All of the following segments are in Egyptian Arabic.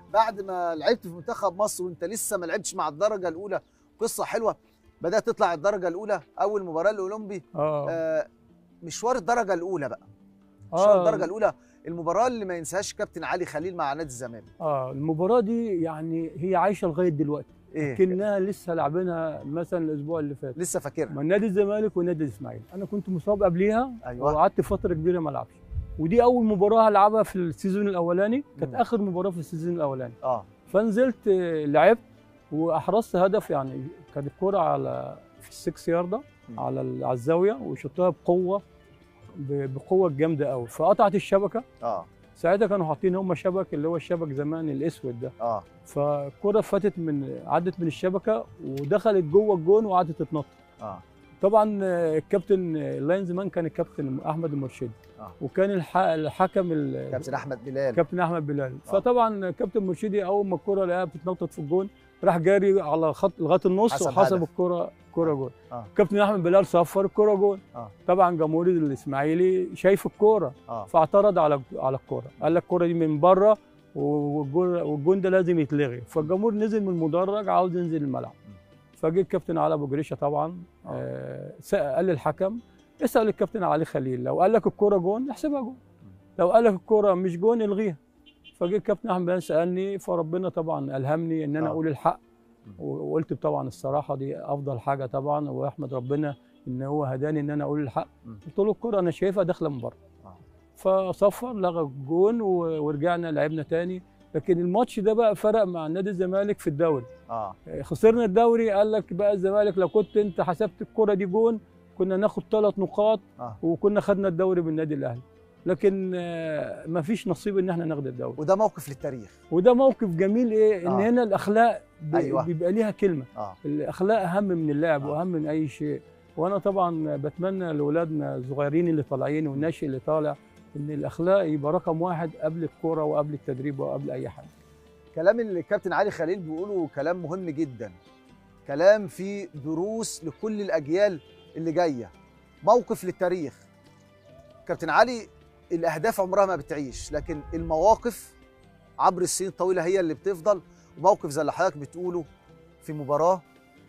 بعد ما لعبت في منتخب مصر وانت لسه ما لعبتش مع الدرجه الاولى قصه حلوه بدات تطلع الدرجه الاولى اول مباراه الاولمبي اه آه مشوار الدرجه الاولى بقى مشوار الدرجه الاولى المباراه اللي ما ينساهاش كابتن علي خليل مع نادي الزمالك اه المباراه دي يعني هي عايشه لغايه دلوقتي ايه كنا لسه لاعبينها مثلا الاسبوع اللي فات لسه فاكرها من نادي الزمالك ونادي الاسماعيلي انا كنت مصاب قبليها ايوه وقعدت فتره كبيره ما العبش ودي اول مباراه هلعبها في السيزون الاولاني كانت مم. اخر مباراه في السيزون الاولاني اه فنزلت آه، لعبت واحرزت هدف يعني كانت الكوره على في السكس ياردة مم. على ال- على الزاويه وشطها بقوه ب- بقوه جامده قوي فقطعت الشبكه اه ساعتها كانوا حاطين هم شبك اللي هو الشبك زمان الاسود ده اه فالكره فاتت من عدت من الشبكه ودخلت جوه الجون وقعدت تتنطط اه طبعا آه، الكابتن آه، اللاينز مان كان الكابتن احمد المرشدي آه. وكان الح- الحكم ال- كابتن احمد بلال كابتن احمد بلال فطبعا كابتن مرشدي اول ما الكره لقاها بتتنطط في الجون راح جاري على خط لغايه النص حسب وحسب هدف. الكره كره جون آه. كابتن احمد بلال صفر الكره جون آه. طبعا جمهور الاسماعيلي شايف الكوره اه فاعترض على على الكوره قال لك الكوره دي من بره والجون والجون ده لازم يتلغي فالجمهور نزل من المدرج عاوز ينزل الملعب فجه الكابتن علي ابو جريشه طبعا آه سأل- قال للحكم اسال الكابتن علي خليل لو قال لك الكوره جون احسبها جون لو قال لك الكوره مش جون الغيها فجه الكابتن احمد بن سالني فربنا طبعا الهمني ان انا آه. اقول الحق م. وقلت طبعا الصراحه دي افضل حاجه طبعا واحمد ربنا ان هو هداني ان انا اقول الحق م. قلت له الكوره انا شايفها داخله من بره آه. فصفر لغى الجون و- ورجعنا لعبنا تاني لكن الماتش ده بقى فرق مع نادي الزمالك في الدوري اه خسرنا الدوري قال لك بقى الزمالك لو كنت انت حسبت الكره دي جون كنا ناخد ثلاث نقاط آه. وكنا خدنا الدوري من النادي الاهلي لكن ما فيش نصيب ان احنا ناخد الدوري وده موقف للتاريخ وده موقف جميل ايه ان آه. هنا الاخلاق ب- أيوة. بيبقى ليها كلمه اه الاخلاق اهم من اللعب آه. واهم من اي شيء وانا طبعا بتمنى لاولادنا الصغيرين اللي طالعين والناشئ اللي طالع ان الاخلاق يبقى رقم واحد قبل الكوره وقبل التدريب وقبل اي حاجه كلام اللي الكابتن علي خليل بيقوله كلام مهم جدا كلام فيه دروس لكل الاجيال اللي جايه موقف للتاريخ كابتن علي الاهداف عمرها ما بتعيش لكن المواقف عبر السنين الطويله هي اللي بتفضل وموقف زي اللي حضرتك بتقوله في مباراه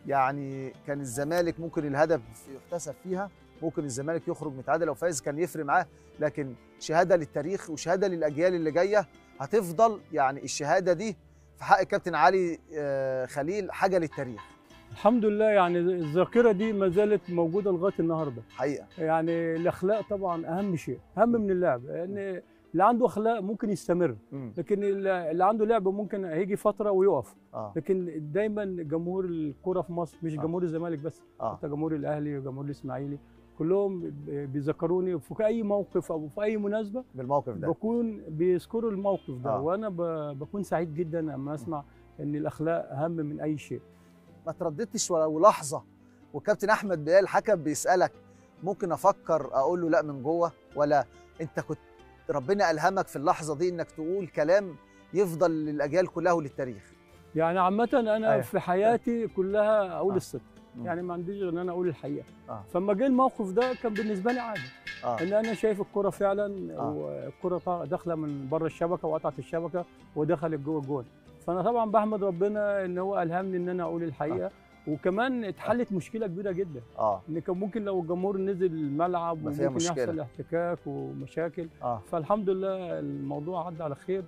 يعني كان الزمالك ممكن الهدف يحتسب فيها ممكن الزمالك يخرج متعادل او فايز كان يفرق معاه لكن شهاده للتاريخ وشهاده للاجيال اللي جايه هتفضل يعني الشهاده دي في حق الكابتن علي آه، خليل حاجه للتاريخ الحمد لله يعني الذاكره دي ما زالت موجوده لغايه النهارده حقيقه يعني الاخلاق طبعا اهم شيء اهم من اللعب لان اللي عنده اخلاق ممكن يستمر مم. لكن اللي اللي عنده لعب ممكن هيجي فتره ويقف اه لكن دايما جمهور الكره في مصر مش آه. جمهور الزمالك بس اه حتى جمهور الاهلي وجمهور الاسماعيلي كلهم ب- بيذكروني في اي موقف او في اي مناسبه بالموقف ده بكون بيذكروا الموقف ده آه. وانا ب- بكون سعيد جدا لما اسمع ان الاخلاق اهم من اي شيء ما ترددتش ولو لحظه والكابتن احمد بلال الحكم بيسالك ممكن افكر اقول له لا من جوه ولا انت كنت ربنا الهمك في اللحظه دي انك تقول كلام يفضل للاجيال كلها وللتاريخ يعني عامة أنا أيوة. أيوة. في حياتي كلها أقول آه. آه. الصدق مم. يعني ما عنديش غير إن أنا أقول الحقيقة آه. فلما جه الموقف ده كان بالنسبة لي عادي اه إن أنا شايف الكرة فعلا آه. والكرة طا- داخلة من بره الشبكة وقطعت الشبكة ودخلت جوه الجون فأنا طبعا بحمد ربنا إن هو ألهمني إن أنا أقول الحقيقة وكمان اتحلت مشكلة كبيرة جدا اه إن كان ممكن لو الجمهور نزل الملعب ما فيها وممكن مشكلة. يحصل احتكاك ومشاكل اه فالحمد لله الموضوع عدى على خير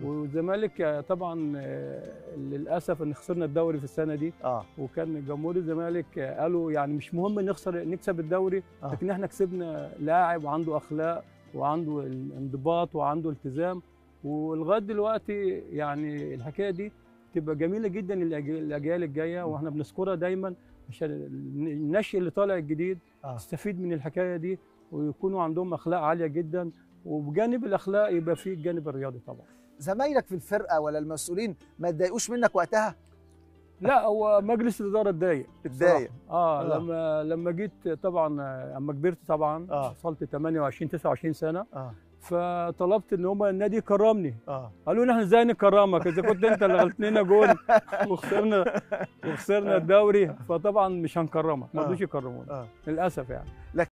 والزمالك طبعا آه، للاسف ان خسرنا الدوري في السنه دي اه وكان جمهور الزمالك قالوا يعني مش مهم نخسر نكسب الدوري آه. لكن احنا كسبنا لاعب عنده اخلاق وعنده انضباط وعنده التزام ولغايه دلوقتي يعني الحكايه دي تبقى جميله جدا للأجيال الاجيال الجايه واحنا بنذكرها دايما عشان النشء اللي طالع الجديد اه يستفيد من الحكايه دي ويكونوا عندهم اخلاق عاليه جدا وبجانب الاخلاق يبقى في الجانب الرياضي طبعا زمايلك في الفرقه ولا المسؤولين ما اتضايقوش منك وقتها لا هو مجلس الاداره اتضايق اتضايق اه آه. لما لما جيت طبعا آه، اما كبرت طبعا آه. وصلت 28 29 سنه اه فطلبت ان هم النادي يكرمني اه قالوا لي احنا ازاي نكرمك اذا كنت انت اللي غلطت لنا جول وخسرنا وخسرنا الدوري فطبعا مش هنكرمك ما آه. رضوش يكرموني اه للاسف يعني